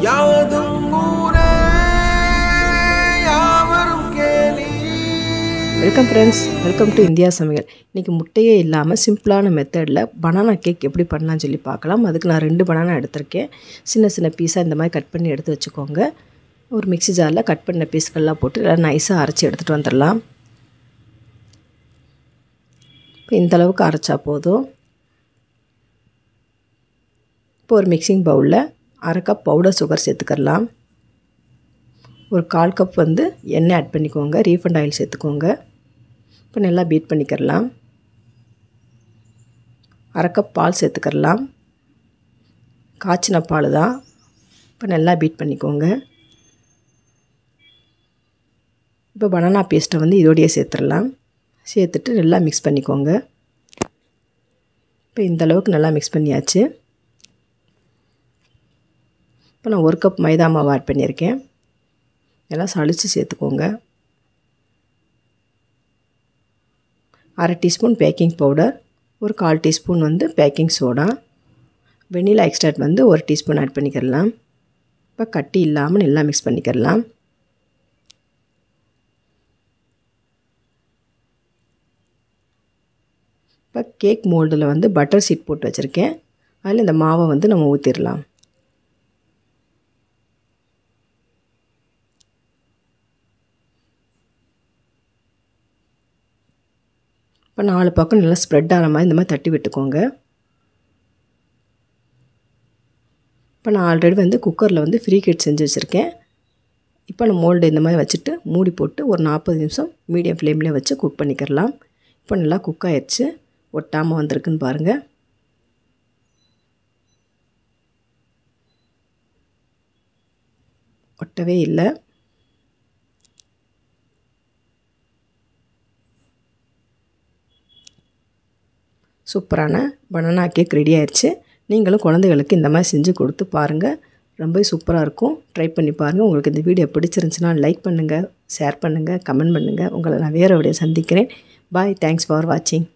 யாவதும் ஊரே யாவரும் கேலி welcome friends welcome to India சமையல் இன்றைக்கி முட்டையே இல்லாமல் சிம்பிளான மெத்தடில் பனானா கேக் எப்படி பண்ணலாம்னு சொல்லி பார்க்கலாம் அதுக்கு நான் ரெண்டு பனானா எடுத்திருக்கேன் சின்ன சின்ன பீஸாக இந்த மாதிரி கட் பண்ணி எடுத்து வச்சுக்கோங்க ஒரு மிக்ஸி ஜாரில் கட் பண்ண பீஸ்கள்லாம் போட்டு எல்லாம் நைஸாக அரைச்சி எடுத்துகிட்டு வந்துடலாம் இப்போ இந்த அளவுக்கு அரைச்சா போதும் இப்போ ஒரு மிக்சிங் பவுலில் அரை கப் பவுடர் சுகர் சேர்த்துக்கலாம் ஒரு கால் கப் வந்து எண்ணெய் ஆட் பண்ணிக்கோங்க ரீஃபண்ட் ஆயில் சேர்த்துக்கோங்க இப்போ நல்லா பீட் பண்ணிக்கிறலாம் அரை கப் பால் சேர்த்துக்கிறலாம் காய்ச்சின பால் தான் இப்போ நல்லா பீட் பண்ணிக்கோங்க இப்போ பனானா பேஸ்ட்டை வந்து இதோடையே சேர்த்துடலாம் சேர்த்துட்டு நல்லா மிக்ஸ் பண்ணிக்கோங்க இப்போ இந்த அளவுக்கு நல்லா மிக்ஸ் பண்ணியாச்சு இப்போ நான் ஒரு கப் மைதா மாவு ஆட் பண்ணியிருக்கேன் எல்லாம் சளிச்சு சேர்த்துக்கோங்க அரை டீஸ்பூன் பேக்கிங் பவுடர் ஒரு கால் டீஸ்பூன் வந்து பேக்கிங் சோடா வெனிலா எக்ஸ்ட்ராக்ட் வந்து ஒரு டீஸ்பூன் ஆட் பண்ணிக்கிறலாம் இப்போ கட்டி இல்லாமல் நல்லா மிக்ஸ் பண்ணிக்கிறலாம் இப்போ கேக் மோல்டில் வந்து பட்டர் சீட் போட்டு வச்சுருக்கேன் அதில் இந்த மாவை வந்து நம்ம ஊற்றிடலாம் இப்போ நாலு பக்கம் நல்லா ஸ்ப்ரெட் ஆகிற மாதிரி இந்த மாதிரி தட்டி விட்டுக்கோங்க இப்போ நான் ஆல்ரெடி வந்து குக்கரில் வந்து ஃப்ரீ கிட் செஞ்சு வச்சுருக்கேன் இப்போ நான் மோல்டு இந்த மாதிரி வச்சுட்டு மூடி போட்டு ஒரு நாற்பது நிமிஷம் மீடியம் ஃப்ளேம்லேயே வச்சு குக் பண்ணிக்கிறலாம் இப்போ நல்லா குக் ஆயிடுச்சு ஒட்டாமல் வந்திருக்குன்னு பாருங்கள் ஒட்டவே இல்லை சூப்பரான பனானா கேக் ரெடி ஆயிடுச்சு நீங்களும் குழந்தைகளுக்கு இந்த மாதிரி செஞ்சு கொடுத்து பாருங்கள் ரொம்ப சூப்பராக இருக்கும் ட்ரை பண்ணி பாருங்கள் உங்களுக்கு இந்த வீடியோ பிடிச்சிருந்துச்சுன்னா லைக் பண்ணுங்கள் ஷேர் பண்ணுங்கள் கமெண்ட் பண்ணுங்கள் உங்களை நான் வேறு வீடியோ சந்திக்கிறேன் பாய் தேங்க்ஸ் ஃபார் வாட்சிங்